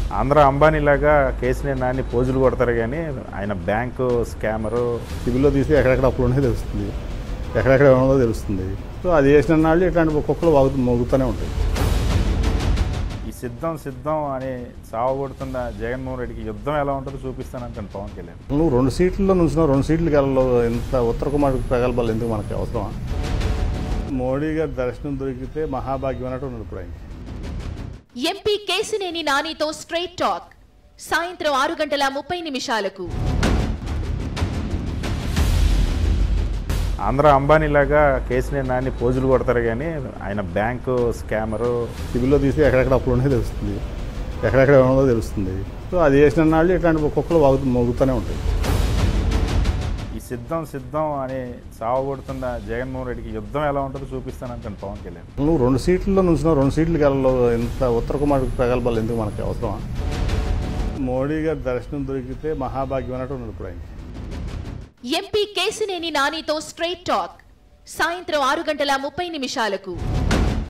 ఆంధ్ర అంబానీ లాగా కేసీఆర్ నాని పోజులు కొడతారు కానీ ఆయన బ్యాంకు స్కామరు సిబిల్లో తీసి ఎక్కడెక్కడ అప్పులు ఉన్నాయో తెలుస్తుంది ఎక్కడెక్కడ ఏమన్నదో తెలుస్తుంది సో అది వేసిన నాళ్ళు ఇట్లాంటి ఒక్కొక్కరు వాగు మోగుతూనే ఉంటాయి ఈ సిద్ధం సిద్ధం అని సావగొడుతున్న జగన్మోహన్ రెడ్డికి యుద్ధం ఎలా ఉంటుందో చూపిస్తానంటాను పవన్ కళ్యాణ్ నువ్వు రెండు సీట్లలో నుంచున్నావు రెండు సీట్లకి వెళ్ళలో ఎంత ఉత్తర కుమారుడికి ప్రగల్భాలు ఎందుకు మనకి అవసరమా మోడీ గారి దర్శనం దొరికితే మహాభాగ్యం అన్నట్టు ఉన్నది ఇప్పుడు ఆయనకి ఎంపీ కేసినేని నానితో స్ట్రైట్ టాక్ సాయంత్రం ఆరు గంటల ముప్పై నిమిషాలకు ఆంధ్ర అంబానీ లాగా కేసీఆర్ నాని పోజులు కొడతారు కానీ ఆయన బ్యాంకు స్కామరు సిబిల్లో తీసి ఎక్కడెక్కడ అప్పులు ఉన్నాయో తెలుస్తుంది ఎక్కడెక్కడ ఏమన్నదో తెలుస్తుంది సో అది వేసిన నాళ్ళు ఇట్లాంటి ఒక్కొక్కరు వాగు మోగుతూనే ఉంటాయి ఈ సిద్ధం సిద్ధం అని సావగొడుతున్న జగన్మోహన్ రెడ్డికి యుద్ధం ఎలా ఉంటుందో చూపిస్తానంటాను పవన్ కళ్యాణ్ నువ్వు రెండు సీట్లలో నుంచున్నావు రెండు సీట్లకి వెళ్ళలో ఎంత ఉత్తర కుమారుడికి ప్రగల్భాలు ఎందుకు మనకి అవసరమా మోడీ గారి దర్శనం దొరికితే మహాభాగ్యం అన్నట్టు ఉన్నది ఇప్పుడు ఆయనకి ఎంపీ కేసినేని నానితో స్ట్రైట్ టాక్ సాయంత్రం ఆరు గంటల ముప్పై నిమిషాలకు